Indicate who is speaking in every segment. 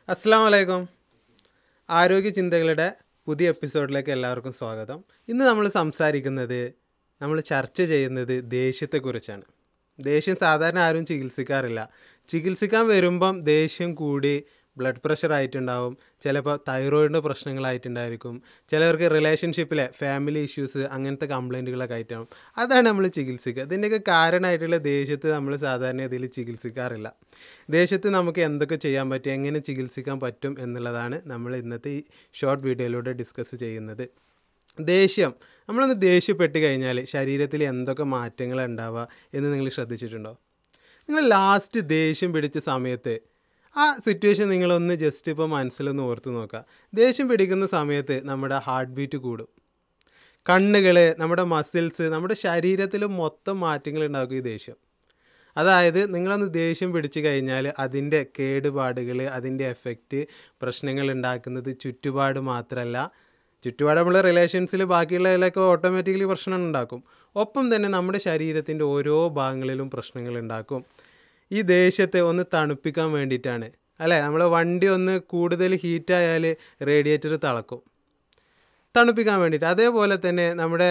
Speaker 1: അസ്സാം വലൈക്കും ആരോഗ്യ ചിന്തകളുടെ പുതിയ എപ്പിസോഡിലേക്ക് എല്ലാവർക്കും സ്വാഗതം ഇന്ന് നമ്മൾ സംസാരിക്കുന്നത് നമ്മൾ ചർച്ച ചെയ്യുന്നത് ദേഷ്യത്തെക്കുറിച്ചാണ് ദേഷ്യം സാധാരണ ആരും ചികിത്സിക്കാറില്ല ചികിത്സിക്കാൻ വരുമ്പം ദേഷ്യം കൂടി ബ്ലഡ് പ്രഷർ ആയിട്ടുണ്ടാവും ചിലപ്പോൾ തൈറോയിഡിൻ്റെ പ്രശ്നങ്ങളായിട്ടുണ്ടായിരിക്കും ചിലവർക്ക് റിലേഷൻഷിപ്പിലെ ഫാമിലി ഇഷ്യൂസ് അങ്ങനത്തെ കംപ്ലൈൻറ്റുകളൊക്കെ ആയിട്ടാവും അതാണ് നമ്മൾ ചികിത്സിക്കുക ഇതിൻ്റെയൊക്കെ കാരണമായിട്ടുള്ള ദേഷ്യത്ത് നമ്മൾ സാധാരണ ഇതിൽ ചികിത്സിക്കാറില്ല ദേഷ്യത്ത് നമുക്ക് എന്തൊക്കെ ചെയ്യാൻ പറ്റും എങ്ങനെ ചികിത്സിക്കാൻ പറ്റും എന്നുള്ളതാണ് നമ്മൾ ഇന്നത്തെ ഈ ഷോർട്ട് വീഡിയോയിലൂടെ ഡിസ്കസ് ചെയ്യുന്നത് ദേഷ്യം നമ്മളൊന്ന് ദേഷ്യപ്പെട്ട് കഴിഞ്ഞാൽ ശരീരത്തിൽ എന്തൊക്കെ മാറ്റങ്ങൾ ഉണ്ടാവുക എന്ന് നിങ്ങൾ ശ്രദ്ധിച്ചിട്ടുണ്ടോ നിങ്ങൾ ലാസ്റ്റ് ദേഷ്യം പിടിച്ച സമയത്ത് ആ സിറ്റുവേഷൻ നിങ്ങളൊന്ന് ജസ്റ്റ് ഇപ്പോൾ മനസ്സിലൊന്ന് ഓർത്ത് നോക്കുക ദേഷ്യം പിടിക്കുന്ന സമയത്ത് നമ്മുടെ ഹാർട്ട് ബീറ്റ് കൂടും കണ്ണുകൾ നമ്മുടെ മസിൽസ് നമ്മുടെ ശരീരത്തിൽ മൊത്തം മാറ്റങ്ങൾ ഉണ്ടാക്കും ഈ ദേഷ്യം അതായത് നിങ്ങളൊന്ന് ദേഷ്യം പിടിച്ചു കഴിഞ്ഞാൽ അതിൻ്റെ കേടുപാടുകൾ അതിൻ്റെ എഫക്റ്റ് പ്രശ്നങ്ങൾ ഉണ്ടാക്കുന്നത് ചുറ്റുപാട് മാത്രമല്ല ചുറ്റുപാട് നമ്മൾ റിലേഷൻസിൽ ബാക്കിയുള്ളതിലൊക്കെ ഓട്ടോമാറ്റിക്കലി പ്രശ്നം ഉണ്ടാക്കും ഒപ്പം തന്നെ നമ്മുടെ ശരീരത്തിൻ്റെ ഓരോ ഭാഗങ്ങളിലും പ്രശ്നങ്ങൾ ഉണ്ടാക്കും ഈ ദേഷ്യത്തെ ഒന്ന് തണുപ്പിക്കാൻ വേണ്ടിയിട്ടാണ് അല്ലേ നമ്മളെ വണ്ടി ഒന്ന് കൂടുതൽ ഹീറ്റായാൽ റേഡിയേറ്റർ തിളക്കും തണുപ്പിക്കാൻ വേണ്ടിയിട്ട് അതേപോലെ തന്നെ നമ്മുടെ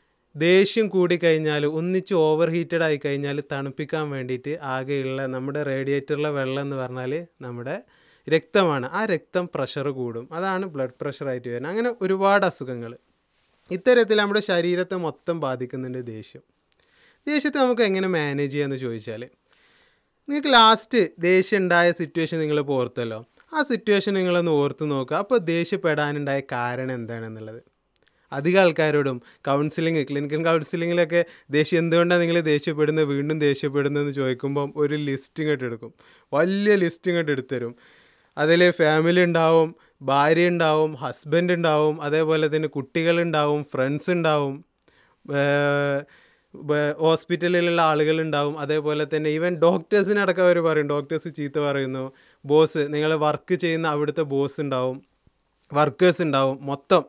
Speaker 1: ദേഷ്യം കൂടിക്കഴിഞ്ഞാൽ ഒന്നിച്ച് ഓവർ ഹീറ്റഡ് ആയി കഴിഞ്ഞാൽ തണുപ്പിക്കാൻ വേണ്ടിയിട്ട് ആകെയുള്ള നമ്മുടെ റേഡിയേറ്ററിലെ വെള്ളം എന്ന് പറഞ്ഞാൽ നമ്മുടെ രക്തമാണ് ആ രക്തം പ്രഷർ കൂടും അതാണ് ബ്ലഡ് പ്രഷറായിട്ട് വരുന്നത് അങ്ങനെ ഒരുപാട് അസുഖങ്ങൾ ഇത്തരത്തിൽ നമ്മുടെ ശരീരത്തെ മൊത്തം ബാധിക്കുന്നുണ്ട് ദേഷ്യം ദേഷ്യത്തെ നമുക്ക് എങ്ങനെ മാനേജ് ചെയ്യാമെന്ന് ചോദിച്ചാൽ നിങ്ങൾക്ക് ലാസ്റ്റ് ദേഷ്യം ഉണ്ടായ സിറ്റുവേഷൻ നിങ്ങൾ ഇപ്പോൾ ഓർത്തല്ലോ ആ സിറ്റുവേഷൻ നിങ്ങളൊന്ന് ഓർത്ത് നോക്കുക അപ്പോൾ ദേഷ്യപ്പെടാനുണ്ടായ കാരണം എന്താണെന്നുള്ളത് അധികം ആൾക്കാരോടും കൗൺസിലിംഗ് ക്ലിനിക്കൽ കൗൺസിലിങ്ങിലൊക്കെ ദേഷ്യം എന്തുകൊണ്ടാണ് നിങ്ങൾ ദേഷ്യപ്പെടുന്നത് വീണ്ടും ദേഷ്യപ്പെടുന്നതെന്ന് ചോദിക്കുമ്പം ഒരു ലിസ്റ്റ് ഇങ്ങോട്ട് എടുക്കും വലിയ ലിസ്റ്റ് ഇങ്ങോട്ട് എടുത്തരും അതിൽ ഫാമിലി ഉണ്ടാവും ഭാര്യ ഉണ്ടാവും ഹസ്ബൻഡ് ഉണ്ടാവും അതേപോലെ തന്നെ കുട്ടികളുണ്ടാവും ഫ്രണ്ട്സ് ഉണ്ടാവും ഹോസ്പിറ്റലിലുള്ള ആളുകളുണ്ടാവും അതേപോലെ തന്നെ ഈവൻ ഡോക്ടേഴ്സിനടക്കം അവർ പറയും ഡോക്ടേഴ്സ് ചീത്ത പറയുന്നു ബോസ് നിങ്ങൾ വർക്ക് ചെയ്യുന്ന അവിടുത്തെ ബോസ് ഉണ്ടാവും വർക്കേഴ്സ് ഉണ്ടാവും മൊത്തം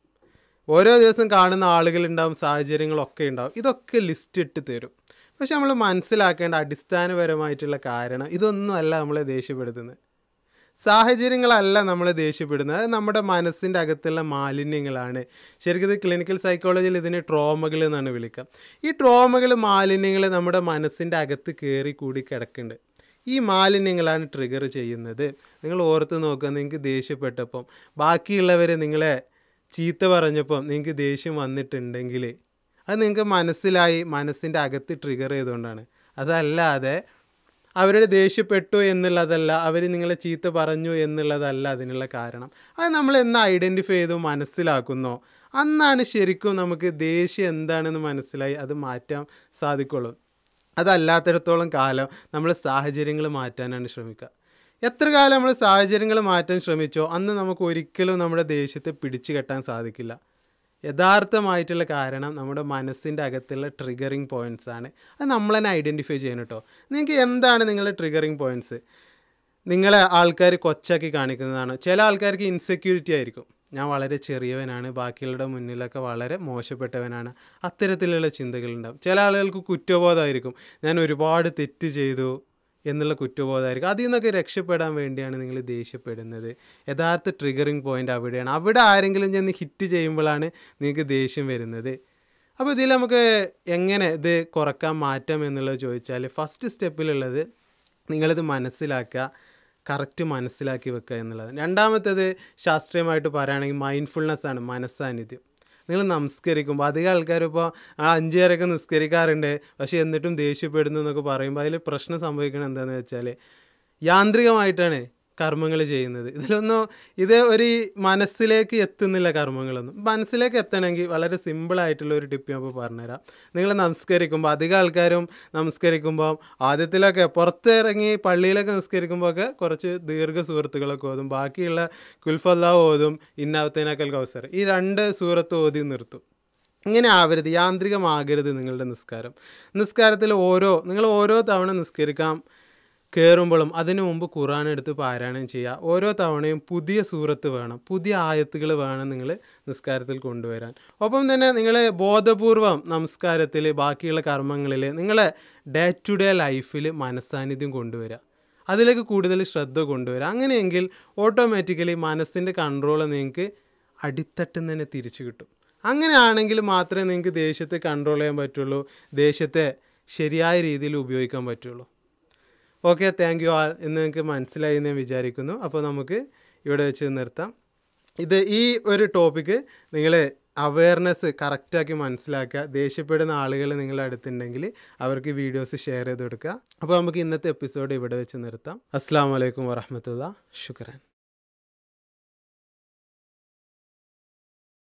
Speaker 1: ഓരോ ദിവസം കാണുന്ന ആളുകളുണ്ടാവും സാഹചര്യങ്ങളൊക്കെ ഉണ്ടാവും ഇതൊക്കെ ലിസ്റ്റ് ഇട്ട് തരും പക്ഷെ നമ്മൾ മനസ്സിലാക്കേണ്ട അടിസ്ഥാനപരമായിട്ടുള്ള കാരണം ഇതൊന്നും അല്ല നമ്മളെ ദേഷ്യപ്പെടുത്തുന്നത് സാഹചര്യങ്ങളല്ല നമ്മളെ ദേഷ്യപ്പെടുന്നത് അത് നമ്മുടെ മനസ്സിൻ്റെ അകത്തുള്ള മാലിന്യങ്ങളാണ് ശരിക്കും ഇത് ക്ലിനിക്കൽ സൈക്കോളജിയിൽ ഇതിനെ ട്രോമകൾ എന്നാണ് വിളിക്കുക ഈ ട്രോമകൾ മാലിന്യങ്ങൾ നമ്മുടെ മനസ്സിൻ്റെ അകത്ത് കയറി കൂടി കിടക്കുന്നുണ്ട് ഈ മാലിന്യങ്ങളാണ് ട്രിഗർ ചെയ്യുന്നത് നിങ്ങൾ ഓർത്ത് നോക്കുക നിങ്ങൾക്ക് ദേഷ്യപ്പെട്ടപ്പം ബാക്കിയുള്ളവർ നിങ്ങളെ ചീത്ത പറഞ്ഞപ്പം നിങ്ങൾക്ക് ദേഷ്യം വന്നിട്ടുണ്ടെങ്കിൽ അത് നിങ്ങൾക്ക് മനസ്സിലായി മനസ്സിൻ്റെ അകത്ത് ട്രിഗർ ചെയ്തുകൊണ്ടാണ് അതല്ലാതെ അവരുടെ ദേഷ്യപ്പെട്ടു എന്നുള്ളതല്ല അവർ നിങ്ങളെ ചീത്ത പറഞ്ഞു എന്നുള്ളതല്ല അതിനുള്ള കാരണം അത് നമ്മൾ എന്ന് ഐഡൻറ്റിഫൈ ചെയ്തു മനസ്സിലാക്കുന്നോ അന്നാണ് ശരിക്കും നമുക്ക് ദേഷ്യം എന്താണെന്ന് മനസ്സിലായി അത് മാറ്റാൻ സാധിക്കുള്ളൂ അതല്ലാത്തിടത്തോളം കാലം നമ്മൾ സാഹചര്യങ്ങൾ മാറ്റാനാണ് ശ്രമിക്കുക എത്ര കാലം നമ്മൾ സാഹചര്യങ്ങൾ മാറ്റാൻ ശ്രമിച്ചോ അന്ന് നമുക്ക് ഒരിക്കലും നമ്മുടെ ദേഷ്യത്തെ പിടിച്ചു കെട്ടാൻ സാധിക്കില്ല യഥാർത്ഥമായിട്ടുള്ള കാരണം നമ്മുടെ മനസ്സിൻ്റെ അകത്തുള്ള ട്രിഗറിങ് പോയിൻറ്റ്സ് ആണ് അത് നമ്മൾ തന്നെ ഐഡൻറ്റിഫൈ ചെയ്യണം കേട്ടോ നിങ്ങൾക്ക് എന്താണ് നിങ്ങളുടെ ട്രിഗറിങ് പോയിൻറ്റ്സ് നിങ്ങളെ ആൾക്കാർ കൊച്ചാക്കി കാണിക്കുന്നതാണ് ചില ആൾക്കാർക്ക് ഇൻസെക്യൂരിറ്റി ആയിരിക്കും ഞാൻ വളരെ ചെറിയവനാണ് ബാക്കികളുടെ മുന്നിലൊക്കെ വളരെ മോശപ്പെട്ടവനാണ് അത്തരത്തിലുള്ള ചിന്തകളുണ്ടാവും ചില ആളുകൾക്ക് കുറ്റബോധമായിരിക്കും ഞാൻ ഒരുപാട് തെറ്റ് ചെയ്തു എന്നുള്ള കുറ്റബോധമായിരിക്കും അതിൽ നിന്നൊക്കെ രക്ഷപ്പെടാൻ വേണ്ടിയാണ് നിങ്ങൾ ദേഷ്യപ്പെടുന്നത് യഥാർത്ഥ ട്രിഗറിങ് പോയിൻ്റ് അവിടെയാണ് അവിടെ ആരെങ്കിലും ചെന്ന് ഹിറ്റ് ചെയ്യുമ്പോഴാണ് നിങ്ങൾക്ക് ദേഷ്യം വരുന്നത് അപ്പോൾ ഇതിൽ നമുക്ക് എങ്ങനെ ഇത് കുറക്കാൻ മാറ്റാം എന്നുള്ളത് ചോദിച്ചാൽ ഫസ്റ്റ് സ്റ്റെപ്പിലുള്ളത് നിങ്ങളിത് മനസ്സിലാക്കുക കറക്റ്റ് മനസ്സിലാക്കി വെക്കുക എന്നുള്ളത് രണ്ടാമത്തേത് ശാസ്ത്രീയമായിട്ട് പറയുകയാണെങ്കിൽ മൈൻഡ്ഫുൾനെസ് ആണ് മനസ്സാന്നിധ്യം നിങ്ങൾ നമസ്കരിക്കുമ്പോൾ അധികം ആൾക്കാർ ഇപ്പോൾ അഞ്ച് പേരൊക്കെ നിസ്കരിക്കാറുണ്ട് പക്ഷേ എന്നിട്ടും ദേഷ്യപ്പെടുന്നു എന്നൊക്കെ പറയുമ്പോൾ അതിൽ പ്രശ്നം സംഭവിക്കുന്നത് എന്താണെന്ന് വെച്ചാൽ യാന്ത്രികമായിട്ടാണ് കർമ്മങ്ങൾ ചെയ്യുന്നത് ഇതിലൊന്നും ഇത് ഒരു മനസ്സിലേക്ക് എത്തുന്നില്ല കർമ്മങ്ങളൊന്നും മനസ്സിലേക്ക് എത്തണമെങ്കിൽ വളരെ സിമ്പിളായിട്ടുള്ള ഒരു ടിപ്പ് ഞാൻ ഇപ്പോൾ പറഞ്ഞുതരാം നിങ്ങൾ നമസ്കരിക്കുമ്പോൾ അധികം ആൾക്കാരും നമസ്കരിക്കുമ്പോൾ ആദ്യത്തിലൊക്കെ പുറത്തിറങ്ങി പള്ളിയിലൊക്കെ നിസ്കരിക്കുമ്പോൾ ഒക്കെ കുറച്ച് ദീർഘ സുഹൃത്തുക്കളൊക്കെ ഓതും ബാക്കിയുള്ള കുൽഫല്ല ഓതും ഇന്നാവത്തേനക്കൽ കൗസർ ഈ രണ്ട് സൂറത്ത് ഓതി നിർത്തും ഇങ്ങനെ ആവരുത് യാന്ത്രികമാകരുത് നിങ്ങളുടെ നിസ്കാരം നിസ്കാരത്തിൽ ഓരോ നിങ്ങൾ ഓരോ തവണ നിസ്കരിക്കാം കയറുമ്പോഴും അതിനു മുമ്പ് ഖുറാൻ എടുത്ത് പാരായണം ചെയ്യുക ഓരോ തവണയും പുതിയ സൂറത്ത് വേണം പുതിയ ആയത്തുകൾ വേണം നിങ്ങൾ നിസ്കാരത്തിൽ കൊണ്ടുവരാൻ ഒപ്പം തന്നെ നിങ്ങൾ ബോധപൂർവം നമസ്കാരത്തിൽ ബാക്കിയുള്ള കർമ്മങ്ങളിൽ നിങ്ങളെ ഡേ ടു ഡേ ലൈഫിൽ മനസ്സാന്നിധ്യം കൊണ്ടുവരിക അതിലേക്ക് കൂടുതൽ ശ്രദ്ധ കൊണ്ടുവരിക അങ്ങനെയെങ്കിൽ ഓട്ടോമാറ്റിക്കലി മനസ്സിൻ്റെ കൺട്രോൾ നിങ്ങൾക്ക് അടിത്തട്ടിൽ നിന്ന് തന്നെ തിരിച്ചു കിട്ടും അങ്ങനെയാണെങ്കിൽ മാത്രമേ നിങ്ങൾക്ക് ദേഷ്യത്തെ കൺട്രോൾ ചെയ്യാൻ പറ്റുള്ളൂ ദേഷ്യത്തെ ശരിയായ രീതിയിൽ ഉപയോഗിക്കാൻ പറ്റുള്ളൂ ഓക്കെ താങ്ക് യു ആൾ എന്ന് നിങ്ങൾക്ക് മനസ്സിലായി എന്ന് ഞാൻ വിചാരിക്കുന്നു അപ്പോൾ നമുക്ക് ഇവിടെ വെച്ച് നിർത്താം ഇത് ഈ ഒരു ടോപ്പിക്ക് നിങ്ങൾ അവയർനെസ് കറക്റ്റാക്കി മനസ്സിലാക്കുക ദേഷ്യപ്പെടുന്ന ആളുകൾ നിങ്ങളുടെ അടുത്തുണ്ടെങ്കിൽ അവർക്ക് വീഡിയോസ് ഷെയർ ചെയ്ത് കൊടുക്കുക അപ്പോൾ നമുക്ക് ഇന്നത്തെ എപ്പിസോഡ് ഇവിടെ വെച്ച് നിർത്താം അസ്സാം വലൈക്കും വറഹമത്തുള്ള ശുക്രാൻ